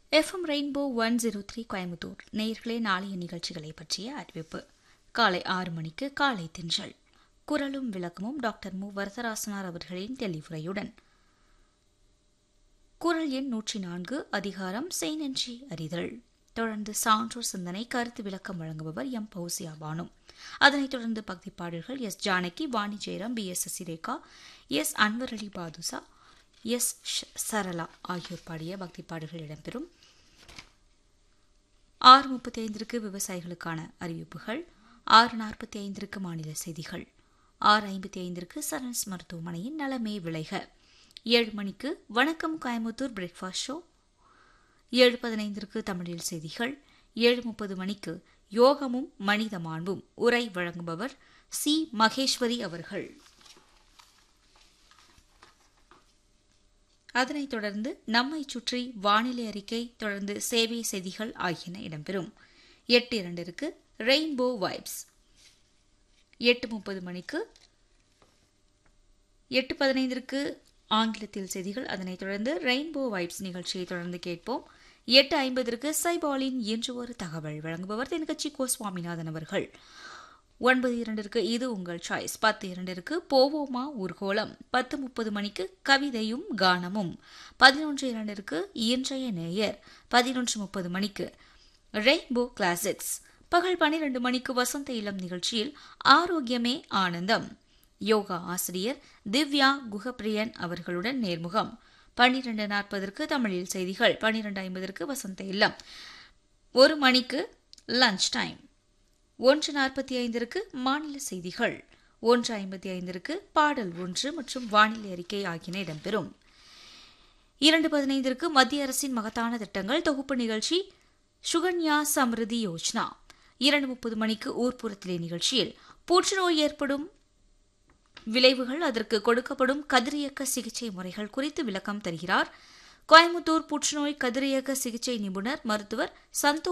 FM rainbow one zero three Coimbatore நேயர்களே நாளைய நிகழ்ச்சிகளை பற்றிய அறிவிப்பு காலை ஆறு மணிக்கு காலை தின்றல் குரலும் விளக்கமும் டாக்டர் மு வரதராசனார் அவர்களின் தெளிவுரையுடன் குரல் எண் நூற்றி நான்கு அதிகாரம் செய்நன்றி அறிதல் தொடர்ந்து சான்றோர் சிந்தனை கருத்து விளக்கம் வழங்குபவர் எம் பௌசியா பானு அதனைத் தொடர்ந்து பக்தி பாடல்கள் S Janaki Vani Jayaram P S Sasirekha S Anwar Ali Badusha S Sarala ஆகியோர் பாடிய பக்தி பாடல்கள் இடம்பெறும் ஆறு முப்பத்தி ஐந்திற்கு விவசாயிகளுக்கான அறிவிப்புகள் ஆறு நாற்பத்தி ஐந்திற்கு மாநில செய்திகள் ஆறு ஐம்பத்தி ஐந்திற்கு சரன்ஸ் மருத்துவமனையின் நலமே விளைக ஏழு மணிக்கு வணக்கம் கோயம்புத்தூர் பிரேக்ஃபாஸ்ட் ஷோ ஏழு பதினைந்திற்கு தமிழில் செய்திகள் ஏழு முப்பது மணிக்கு யோகமும் மனித மாண்பும் உரை வழங்குபவர் சி மகேஸ்வரி அவர்கள் அதனைத் தொடர்ந்து நம்மை சுற்றி வானிலை அறிக்கை தொடர்ந்து சேவை செய்திகள் ஆகியன இடம்பெறும் எட்டு இரண்டிற்கு ரெயின்போ வைப்ஸ் எட்டு முப்பது மணிக்கு எட்டு பதினைந்திற்கு ஆங்கிலத்தில் செய்திகள் அதனைத் தொடர்ந்து ரெயின்போ வைப்ஸ் நிகழ்ச்சியை தொடர்ந்து கேட்போம் எட்டு ஐம்பதற்கு சைபாலின் என்று ஒரு தகவல் வழங்குபவர் தென்கட்சி கோ சுவாமிநாதன் அவர்கள் ஒன்பது இரண்டிற்கு இது உங்கள் சாய்ஸ் பத்து இரண்டிற்கு போவோமா ஊர்கோலம் பத்து முப்பது மணிக்கு கவிதையும் கானமும் பதினொன்று இரண்டிற்கு இன்றைய நேயர் பதினொன்று முப்பது மணிக்கு ரெயின்போ கிளாசிக்ஸ் பகல் பனிரெண்டு மணிக்கு வசந்த இளம் நிகழ்ச்சியில் ஆரோக்கியமே ஆனந்தம் யோகா ஆசிரியர் திவ்யா குகப்பிரியன் அவர்களுடன் நேர்முகம் பன்னிரண்டு நாற்பதற்கு தமிழில் செய்திகள் பன்னிரண்டு ஐம்பதற்கு வசந்த இல்லம் ஒரு மணிக்கு லஞ்ச் டைம் ஒன்று நாற்பத்தி ஐந்திற்கு மாநில செய்திகள் ஒன்று ஐம்பத்தி ஐந்திற்கு பாடல் ஒன்று மற்றும் வானிலை அறிக்கை ஆகியன இடம்பெறும் இரண்டு பதினைந்திற்கு மத்திய அரசின் மகத்தான திட்டங்கள் தொகுப்பு நிகழ்ச்சி சுகன்யா சமிருதி யோஜனா இரண்டு முப்பது மணிக்கு ஊர்ப்புறத்திலே நிகழ்ச்சியில் புற்றுநோய் ஏற்படும் விளைவுகள் அதற்கு கொடுக்கப்படும் கதிரியக்க சிகிச்சை முறைகள் குறித்து விளக்கம் தருகிறார் கோயம்புத்தூர் புற்றுநோய் கதிரியக்க சிகிச்சை நிபுணர் மருத்துவர் சந்தோஷ்